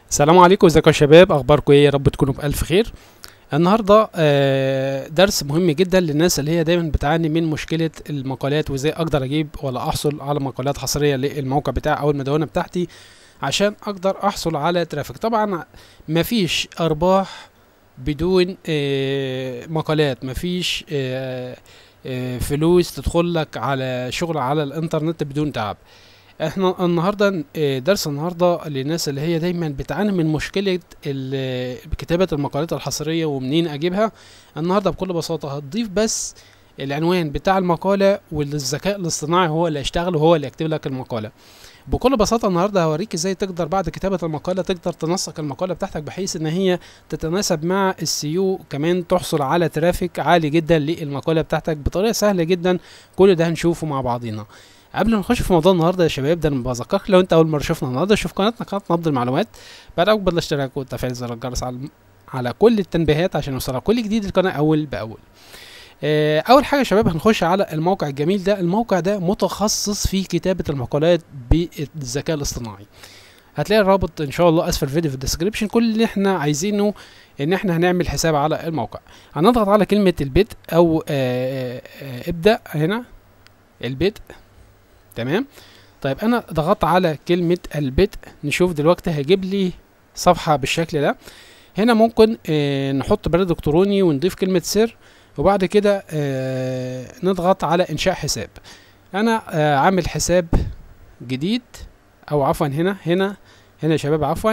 السلام عليكم ازيكم يا شباب اخباركم ايه يا رب تكونوا بالف خير النهارده آه، درس مهم جدا للناس اللي هي دايما بتعاني من مشكله المقالات وازاي اقدر اجيب ولا احصل على مقالات حصريه للموقع بتاعي او المدونه بتاعتي عشان اقدر احصل على ترافيك طبعا مفيش ارباح بدون آه، مقالات مفيش آه، آه، فلوس تدخل لك على شغل على الانترنت بدون تعب احنا النهارده آه، درس النهارده للناس اللي هي دايما بتعاني من مشكله ال- كتابه المقالات الحصريه ومنين اجيبها النهارده بكل بساطه هتضيف بس العنوان بتاع المقاله والذكاء الاصطناعي هو اللي هيشتغل وهو اللي يكتب لك المقاله بكل بساطه النهارده هوريك ازاي تقدر بعد كتابه المقاله تقدر تنسق المقاله بتاعتك بحيث ان هي تتناسب مع السيو كمان تحصل على ترافيك عالي جدا للمقاله بتاعتك بطريقه سهله جدا كل ده هنشوفه مع بعضينا قبل ما نخش في موضوع النهارده يا شباب ده انا بذكرك لو انت اول مره شفنا النهارده شوف قناتنا قناه نبض المعلومات بعد اكبر الاشتراك وتفعيل زر الجرس على على كل التنبيهات عشان يوصلك كل جديد القناه اول باول آه، اول حاجه يا شباب هنخش على الموقع الجميل ده الموقع ده متخصص في كتابه المقالات بالذكاء الاصطناعي هتلاقي الرابط ان شاء الله اسفل الفيديو في الديسكريبشن كل اللي احنا عايزينه ان احنا هنعمل حساب على الموقع هنضغط على كلمه البدء او آه، آه، ابدا هنا البدء تمام طيب انا ضغطت على كلمة البدء نشوف دلوقتي هيجيب لي صفحة بالشكل ده هنا ممكن آه نحط بريد الكتروني ونضيف كلمة سر وبعد كده آه نضغط على انشاء حساب انا آه عامل حساب جديد او عفوا هنا هنا هنا يا شباب عفوا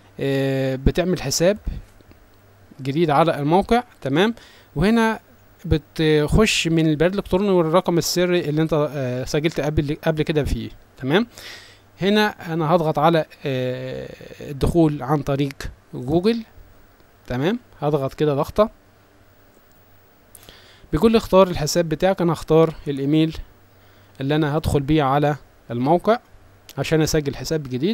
آه بتعمل حساب جديد على الموقع تمام وهنا بتخش من البريد الالكتروني والرقم السري اللي انت آه، سجلت قبل قبل كده فيه تمام هنا انا هضغط على آه، الدخول عن طريق جوجل تمام هضغط كده ضغطة بيقول لي اختار الحساب بتاعك انا هختار الايميل اللي انا هدخل بيه على الموقع عشان اسجل حساب جديد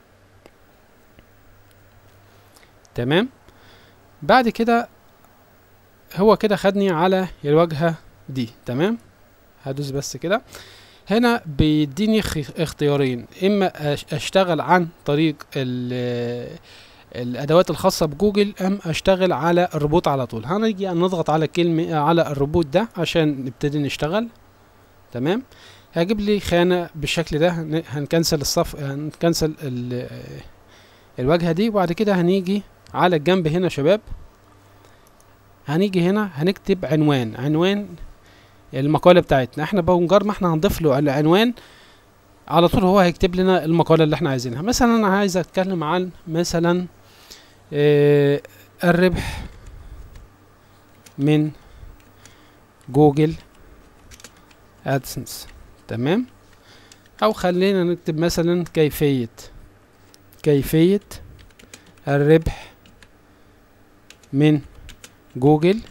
تمام بعد كده هو كده خدني على الواجهة دي تمام هدوس بس كده هنا بيديني خ- اختيارين اما أش- اشتغل عن طريق ال- الادوات الخاصة بجوجل ام اشتغل على الروبوت على طول هنيجي نضغط على كلمة على الروبوت ده عشان نبتدي نشتغل تمام هجيب لي خانة بالشكل ده هن- هنكنسل الصف هنكنسل ال- الواجهة دي وبعد كده هنيجي على الجنب هنا يا شباب هنيجي هنا هنكتب عنوان عنوان المقالة بتاعتنا احنا بمجرد ما احنا هنضيف له العنوان على طول هو هيكتب لنا المقالة اللي احنا عايزينها مثلا انا عايز اتكلم عن مثلا اه الربح من جوجل ادسنس تمام او خلينا نكتب مثلا كيفية كيفية الربح من جوجل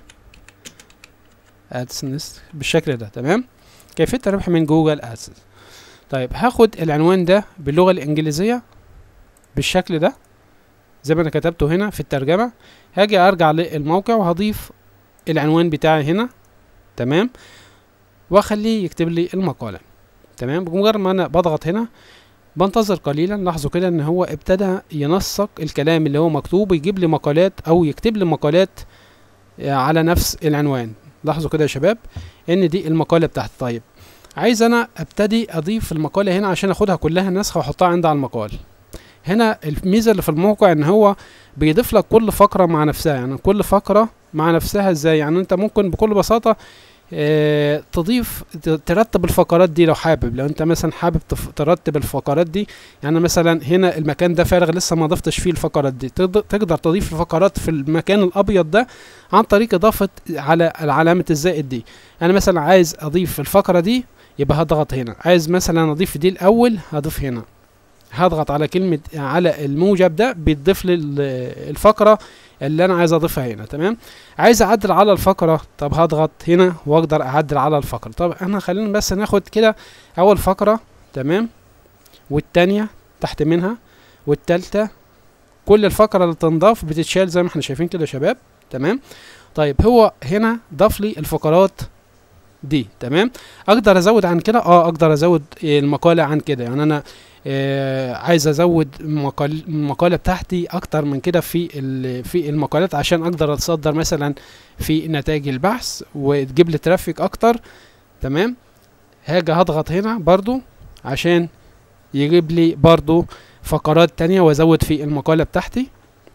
ادسنس بالشكل ده تمام كيفية الربح من جوجل ادسنس طيب هاخد العنوان ده باللغة الانجليزية بالشكل ده زي ما انا كتبته هنا في الترجمة هاجي ارجع للموقع وهضيف العنوان بتاعي هنا تمام واخليه يكتب لي المقالة تمام بمجرد ما انا بضغط هنا بنتظر قليلا لاحظوا كده ان هو ابتدى ينسق الكلام اللي هو مكتوب ويجيب لي مقالات او يكتب لي مقالات على نفس العنوان لاحظوا كده يا شباب ان دي المقالة بتاعتي طيب عايز انا ابتدي اضيف المقالة هنا عشان اخدها كلها نسخة واحطها عندي على المقال هنا الميزة اللي في الموقع ان هو بيضيف لك كل فقرة مع نفسها يعني كل فقرة مع نفسها ازاي يعني انت ممكن بكل بساطة اه تضيف ت- ترتب الفقرات دي لو حابب لو انت مثلا حابب تف- ترتب الفقرات دي يعني مثلا هنا المكان ده فارغ لسه ما ضفتش فيه الفقرات دي تقدر تقدر تضيف الفقرات في المكان الابيض ده عن طريق اضافه على علامه الزائد دي انا مثلا عايز اضيف الفقره دي يبقى هضغط هنا عايز مثلا اضيف دي الاول هضيف هنا هضغط على كلمه على الموجب ده بيضيف لي ال- الفقره اللي انا عايز اضيفها هنا تمام عايز اعدل على الفقره طب هضغط هنا واقدر اعدل على الفقره طب احنا خلينا بس ناخد كده اول فقره تمام والتانية تحت منها والتالتة كل الفقرة اللي تنضاف بتتشال زي ما احنا شايفين كده يا شباب تمام طيب هو هنا ضاف لي الفقرات دي تمام اقدر ازود عن كده اه اقدر ازود المقاله عن كده يعني انا آه عايز ازود مقال المقاله بتاعتي اكتر من كده في ال- في المقالات عشان اقدر اتصدر مثلا في نتائج البحث وتجيب لي ترافيك اكتر تمام هاجي هضغط هنا برضو عشان يجيب لي برضو فقرات تانية وازود في المقالة بتاعتي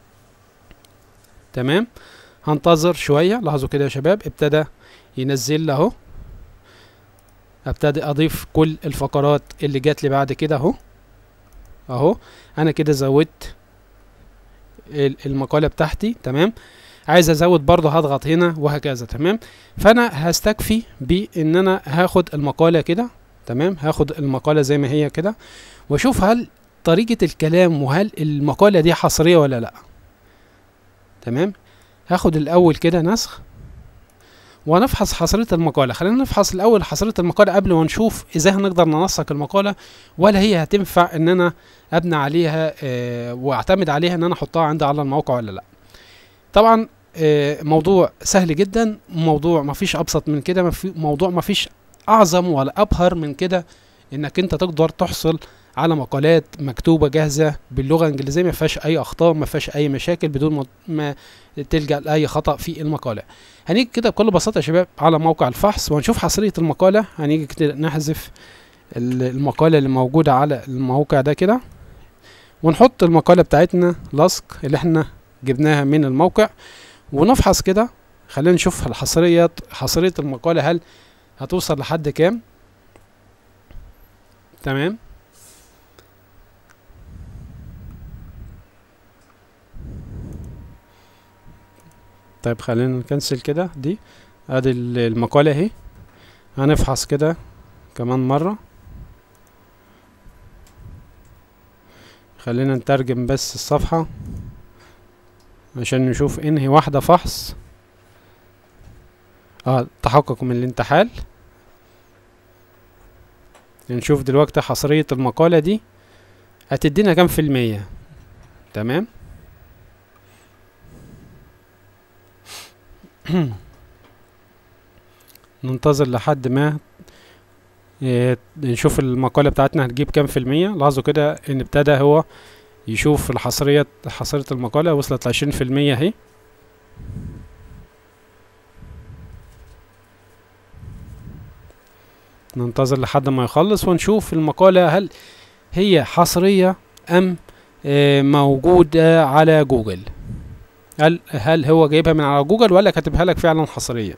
تمام هنتظر شوية لاحظوا كده يا شباب ابتدى ينزل لي اهو ابتدي اضيف كل الفقرات اللي جات لي بعد كده اهو اهو انا كده زودت ال- المقالة بتاعتي تمام عايز ازود برضه هضغط هنا وهكذا تمام فانا هستكفي بان انا هاخد المقالة كده تمام هاخد المقالة زي ما هي كده واشوف هل طريقة الكلام وهل المقالة دي حصرية ولا لا تمام هاخد الاول كده نسخ ونفحص حصرية المقالة خلينا نفحص الاول حصرية المقالة قبل ما نشوف ازاي هنقدر ننسق المقالة ولا هي هتنفع ان انا ابني عليها آه واعتمد عليها ان انا احطها عندي على الموقع ولا لا طبعا آه موضوع سهل جدا موضوع مفيش ابسط من كده مفي موضوع مفيش اعظم ولا ابهر من كده انك انت تقدر تحصل على مقالات مكتوبه جاهزه باللغه الانجليزيه ما فيهاش اي اخطاء ما فيهاش اي مشاكل بدون ما- ما تلجا لاي خطا في المقاله هنيجي كده بكل بساطه يا شباب على موقع الفحص وهنشوف حصريه المقاله هنيجي كده نحذف ال- المقاله اللي موجوده على الموقع ده كده ونحط المقاله بتاعتنا لصق اللي احنا جبناها من الموقع ونفحص كده خلينا نشوف الحصرية حصرية المقالة هل هتوصل لحد كام تمام طيب خلينا نكنسل كده دي ادي ال- المقالة اهي هنفحص كده كمان مرة خلينا نترجم بس الصفحة عشان نشوف انهي واحدة فحص اه تحقق من الانتحال نشوف دلوقتي حصرية المقالة دي هتدينا كام في المية تمام ننتظر لحد ما آه، نشوف المقالة بتاعتنا هتجيب كام في المية لاحظوا كده ان ابتدى هو يشوف الحصرية حصرية المقالة وصلت لعشرين في المية اهي ننتظر لحد ما يخلص ونشوف المقالة هل هي حصرية أم آه، موجودة على جوجل هل هل هو جايبها من على جوجل ولا كاتبها لك فعلا حصرية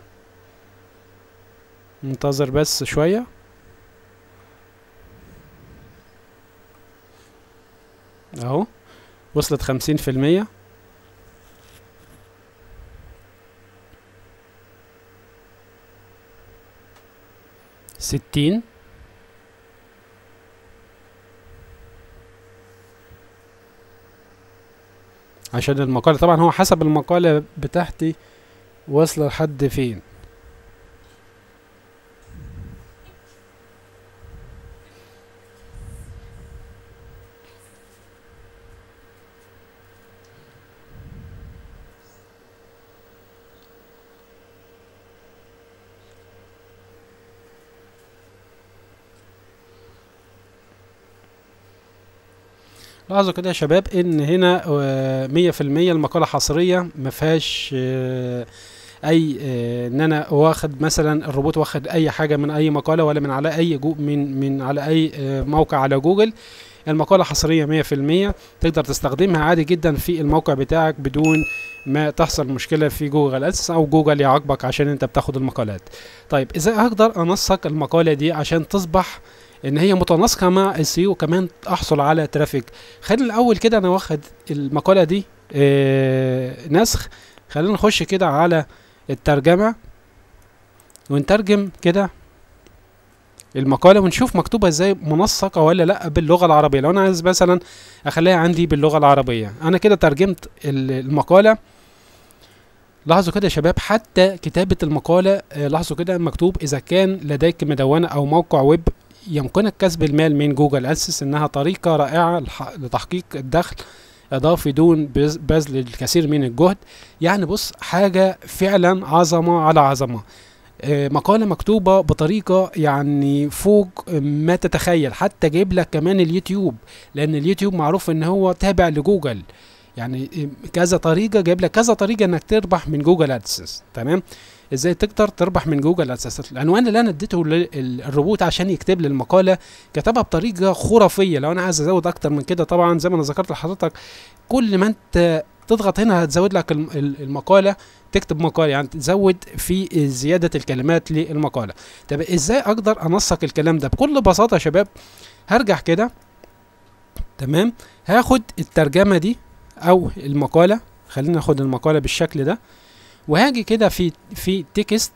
ننتظر بس شوية اهو وصلت خمسين في المية ستين عشان المقالة طبعا هو حسب المقالة بتاعتي واصلة لحد فين لاحظوا كده يا شباب ان هنا مية في المية المقالة حصرية مفيهاش آه، اي آه، ان انا واخد مثلا الروبوت واخد اي حاجة من اي مقالة ولا من على اي جو من من على اي آه، موقع على جوجل المقالة حصرية مية في المية تقدر تستخدمها عادي جدا في الموقع بتاعك بدون ما تحصل مشكلة في جوجل أدس أو جوجل يعاقبك عشان أنت بتاخد المقالات طيب إزاي أقدر أنسق المقالة دي عشان تصبح ان هي متناسقه مع السيو وكمان احصل على ترافيك خلينا الاول كده انا واخد المقاله دي آه نسخ خلينا نخش كده على الترجمه ونترجم كده المقاله ونشوف مكتوبه ازاي منسقه ولا لا باللغه العربيه لو انا عايز مثلا اخليها عندي باللغه العربيه انا كده ترجمت ال- المقاله لاحظوا كده يا شباب حتى كتابة المقالة آه، لاحظوا كده مكتوب إذا كان لديك مدونة أو موقع ويب يمكنك كسب المال من جوجل أسس إنها طريقة رائعة لح- لتحقيق الدخل إضافي دون بز- بذل الكثير من الجهد يعني بص حاجة فعلا عظمة على عظمة آه، مقالة مكتوبة بطريقة يعني فوق ما تتخيل حتى جايب لك كمان اليوتيوب لان اليوتيوب معروف ان هو تابع لجوجل يعني كذا طريقة جايب لك كذا طريقة انك تربح من جوجل ادسنس تمام ازاي تقدر تربح من جوجل ادسنس العنوان اللي انا اديته للروبوت عشان يكتب لي المقالة كتبها بطريقة خرافية لو انا عايز ازود اكتر من كده طبعا زي ما انا ذكرت لحضرتك كل ما انت تضغط هنا هتزود لك الم- ال- المقالة تكتب مقالة يعني تزود في زيادة الكلمات للمقالة طب ازاي اقدر انسق الكلام ده بكل بساطة يا شباب هرجع كده تمام هاخد الترجمة دي او المقالة خلينا ناخد المقالة بالشكل ده وهاجي كده في في تكست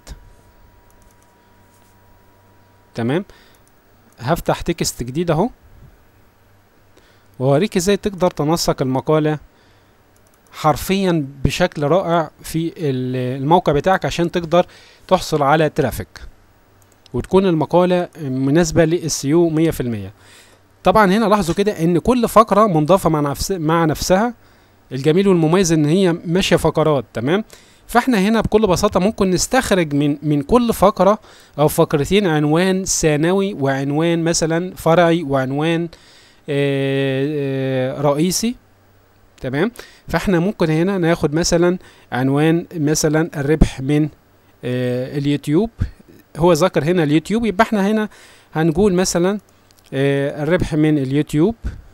تمام هفتح تكست جديد اهو واوريك ازاي تقدر تنسق المقالة حرفيا بشكل رائع في ال- الموقع بتاعك عشان تقدر تحصل على ترافيك وتكون المقالة مناسبة للسيو مية في المية طبعا هنا لاحظوا كده ان كل فقرة منضافة مع, نفس مع نفسها الجميل والمميز ان هي ماشية فقرات تمام فاحنا هنا بكل بساطة ممكن نستخرج من من كل فقرة او فقرتين عنوان ثانوي وعنوان مثلا فرعي وعنوان آه، آه، رئيسي تمام فاحنا ممكن هنا ناخد مثلا عنوان مثلا الربح من آه، اليوتيوب هو ذكر هنا اليوتيوب يبقى احنا هنا هنقول مثلا آه، الربح من اليوتيوب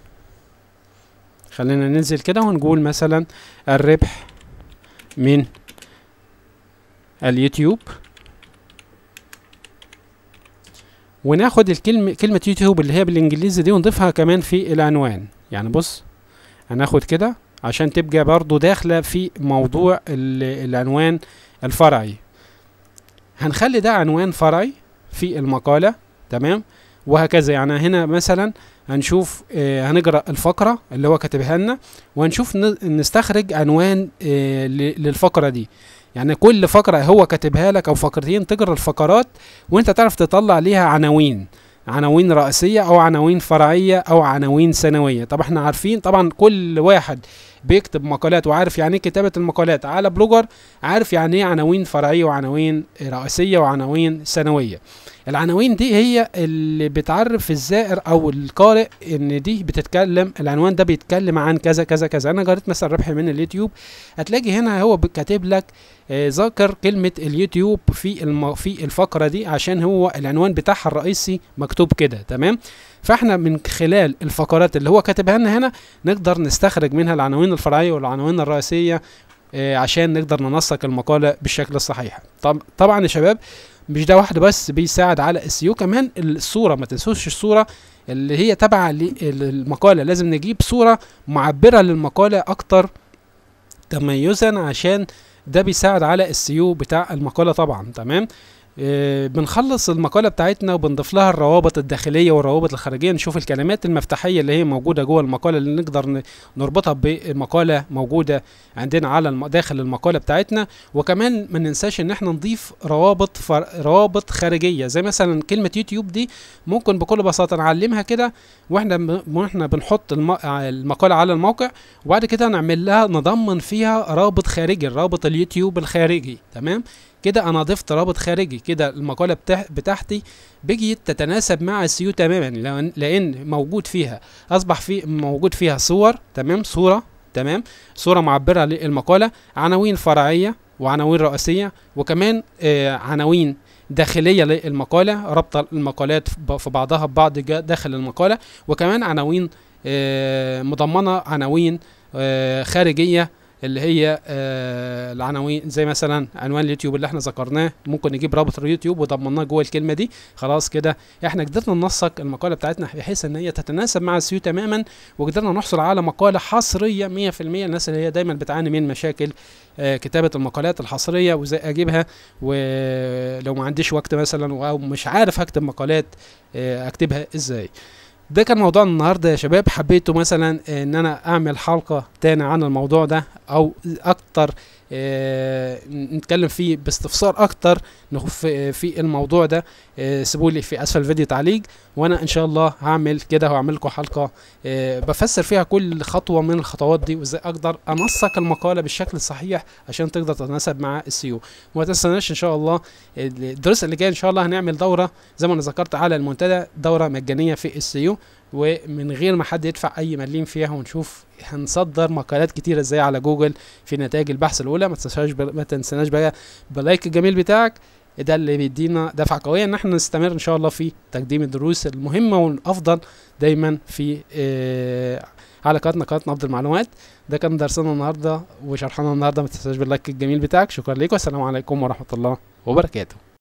خلينا ننزل كده ونقول مثلا الربح من اليوتيوب وناخد الكلمة كلمة يوتيوب اللي هي بالانجليزي دي ونضيفها كمان في العنوان يعني بص هناخد كده عشان تبقى برضو داخلة في موضوع ال- العنوان الفرعي هنخلي ده عنوان فرعي في المقالة تمام وهكذا يعني هنا مثلا هنشوف آه هنقرا الفقرة اللي هو كاتبها لنا وهنشوف ن- نستخرج عنوان آه ل- للفقرة دي يعني كل فقرة هو كاتبها لك او فقرتين تقرا الفقرات وانت تعرف تطلع ليها عناوين عناوين رئيسية او عناوين فرعية او عناوين ثانوية طب احنا عارفين طبعا كل واحد بيكتب مقالات وعارف يعني ايه كتابة المقالات على بلوجر عارف يعني ايه عناوين فرعية وعناوين رئيسية وعناوين ثانوية العناوين دي هي اللي بتعرف الزائر او القارئ ان دي بتتكلم العنوان ده بيتكلم عن كذا كذا كذا انا قريت مثلا ربح من اليوتيوب هتلاقي هنا هو كاتب لك آه، ذكر كلمة اليوتيوب في الم... في الفقرة دي عشان هو العنوان بتاعها الرئيسي مكتوب كده تمام فاحنا من خلال الفقرات اللي هو كاتبها لنا هنا نقدر نستخرج منها العناوين الفرعية والعناوين الرئيسية آه، عشان نقدر ننسق المقالة بالشكل الصحيح طب طبعا يا شباب مش ده واحد بس بيساعد على السيو كمان الصورة ما تنسوش الصورة اللي هي تابعة للمقالة لازم نجيب صورة معبرة للمقالة أكتر تميزا عشان ده بيساعد على السيو بتاع المقالة طبعا تمام آه، بنخلص المقالة بتاعتنا وبنضيف لها الروابط الداخلية والروابط الخارجية نشوف الكلمات المفتاحية اللي هي موجودة جوه المقالة اللي نقدر ن- نربطها بمقالة موجودة عندنا على الم... داخل المقالة بتاعتنا وكمان ما ننساش ان احنا نضيف روابط فر... روابط خارجية زي مثلا كلمة يوتيوب دي ممكن بكل بساطة نعلمها كده واحنا ب... واحنا بنحط الم... المقالة على الموقع وبعد كده نعمل لها نضمن فيها رابط خارجي رابط اليوتيوب الخارجي تمام كده انا ضفت رابط خارجي كده المقالة بتاع... بتاعتي بقيت تتناسب مع السيو تماما لان لان موجود فيها اصبح في موجود فيها صور تمام صورة تمام صورة معبرة للمقالة عناوين فرعية وعناوين رئيسية وكمان آه عناوين داخلية للمقالة ربط المقالات ب- في بعضها ببعض جا- داخل المقالة وكمان عناوين آه مضمنة عناوين آه خارجية اللي هي آه العناوين زي مثلا عنوان اليوتيوب اللي احنا ذكرناه ممكن نجيب رابط اليوتيوب وضمناه جوه الكلمه دي خلاص كده احنا قدرنا ننسق المقاله بتاعتنا بحيث ان هي تتناسب مع السيو تماما وقدرنا نحصل على مقاله حصريه 100% الناس اللي هي دايما بتعاني من مشاكل آه كتابه المقالات الحصريه وازاي اجيبها ولو ما عنديش وقت مثلا او مش عارف هكتب مقالات آه اكتبها ازاي ده كان موضوعنا النهارده يا شباب حبيتوا مثلا ان انا اعمل حلقه تاني عن الموضوع ده او اكتر آه، نتكلم فيه باستفسار اكتر نخوف في في الموضوع ده آه، سيبوا لي في اسفل الفيديو تعليق وانا ان شاء الله هعمل كده وهعمل لكم حلقه آه، بفسر فيها كل خطوه من الخطوات دي وازاي اقدر انسق المقاله بالشكل الصحيح عشان تقدر تتناسب مع السيو وما تنسوناش ان شاء الله الدروس اللي جايه ان شاء الله هنعمل دوره زي ما انا ذكرت على المنتدى دوره مجانيه في السيو ومن غير ما حد يدفع اي مليم فيها ونشوف هنصدر مقالات كتيره ازاي على جوجل في نتائج البحث الاولى ما تنساش ما تنسناش بقى باللايك الجميل بتاعك ده اللي بيدينا دفعه قويه ان احنا نستمر ان شاء الله في تقديم الدروس المهمه والافضل دايما في آه على قناتنا قناه نبض المعلومات ده كان درسنا النهارده وشرحنا النهارده ما تنساش باللايك الجميل بتاعك شكرا لكم والسلام عليكم ورحمه الله وبركاته